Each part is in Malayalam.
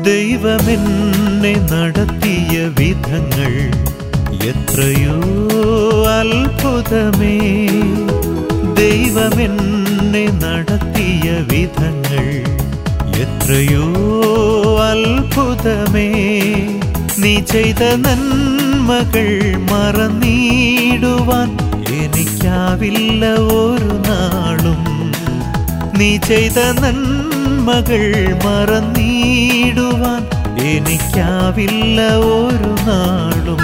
ദൈവമെന്നെ നടത്തിയ വിധങ്ങൾ എത്രയോ അത്ഭുതമേ ദൈവമെന്നെ നടത്തിയ വിധങ്ങൾ എത്രയോ അത്ഭുതമേ നീ ചെയ്ത നന്മകൾ മറന്നിടുവാൻ എനിക്കാവില്ല ഒരു നാളും നീ ചെയ്ത നന്മകൾ മറന്നിടുവാൻ എനിക്കാവില്ല ഒരു നാളും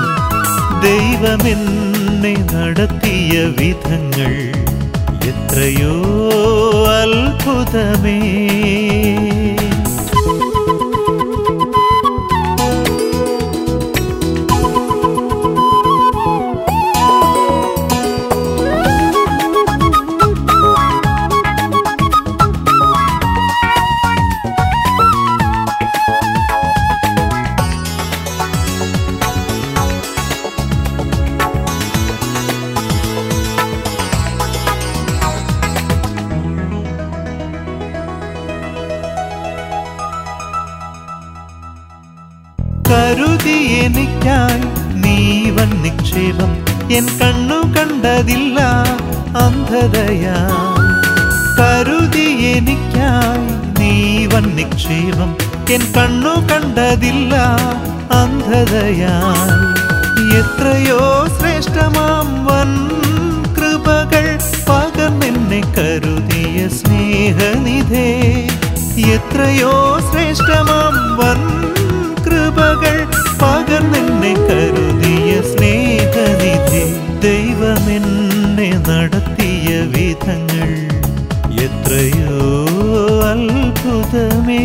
ദൈവമെന്നെ നടത്തിയ വിധങ്ങൾ എത്രയോ അത്ഭുതമേ കരുതി എനിക്കായി നീവൻ നിക്ഷേപം എൻ കണ്ണു കണ്ടതില്ല അന്ധതയാ കരുതി എനിക്കായി നീവൻ നിക്ഷേപം എൻ കണ്ണു കണ്ടതില്ല അന്ധതയാ എത്രയോ ശ്രേഷ്ഠമാം വൻ കൃപകൾ പകർന്നെന്നെ കരുതിയ സ്നേഹനിധേ എത്രയോ ശ്രേഷ്ഠമാം വൻ കൃപകൾ പകർന്നെന്നെ കരുതിയ സ്നേഹനിധി ദൈവമെന്നെ നടത്തിയ വിധങ്ങൾ എത്രയോ അത്ഭുതമേ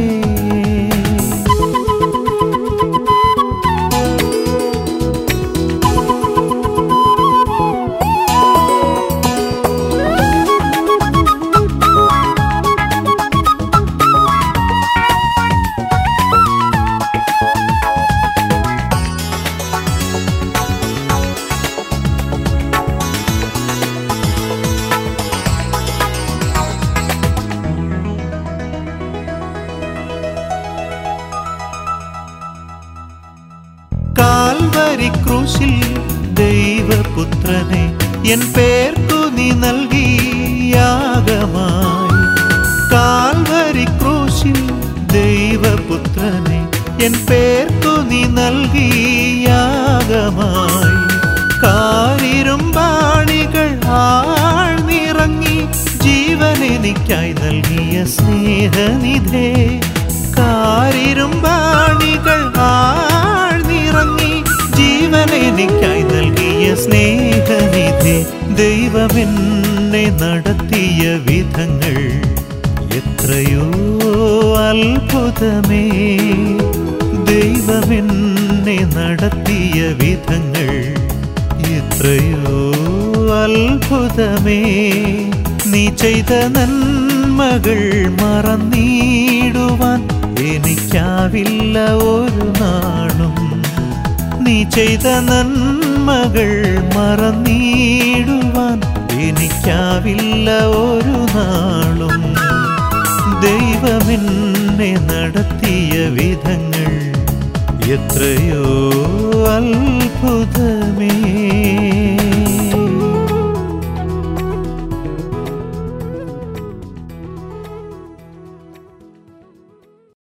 കാൽവരി ക്രൂശിൽ ദൈവപുത്രനെ എൻ പേർക്കു നീ നൽകി യാഗമായി കാൽവരി ക്രൂശിൽ ദൈവപുത്രനെ എൻ പേർക്കു നീ നൽകി യാഗമായി കാരിരുമ്പാണികൾ ആഴ്ന്നിറങ്ങി ജീവൻ എനിക്കായി നൽകിയ സ്നേഹനിധേ കാരിരുമ്പാണികൾ ആഴ്ന്നിറങ്ങി ജീവൻ എനിക്കായി നൽകിയ സ്നേഹനിധി ദൈവമെന്നെ നടത്തിയ വിധങ്ങൾ എത്രയോ അത്ഭുതമേ ദൈവമെന്നെ നടത്തിയ വിധങ്ങൾ എത്രയോ അത്ഭുതമേ നീ ചെയ്ത നന്മകൾ മറന്നിടുവാൻ എനിക്കാവില്ല ഒരു നാളും നീ ചെയ്ത നന്മകൾ മറന്നിടുവാൻ എനിക്കാവില്ല ഒരു നാളും ദൈവമെന്നെ നടത്തിയ വിധങ്ങൾ എത്രയോ അത്ഭുതമേ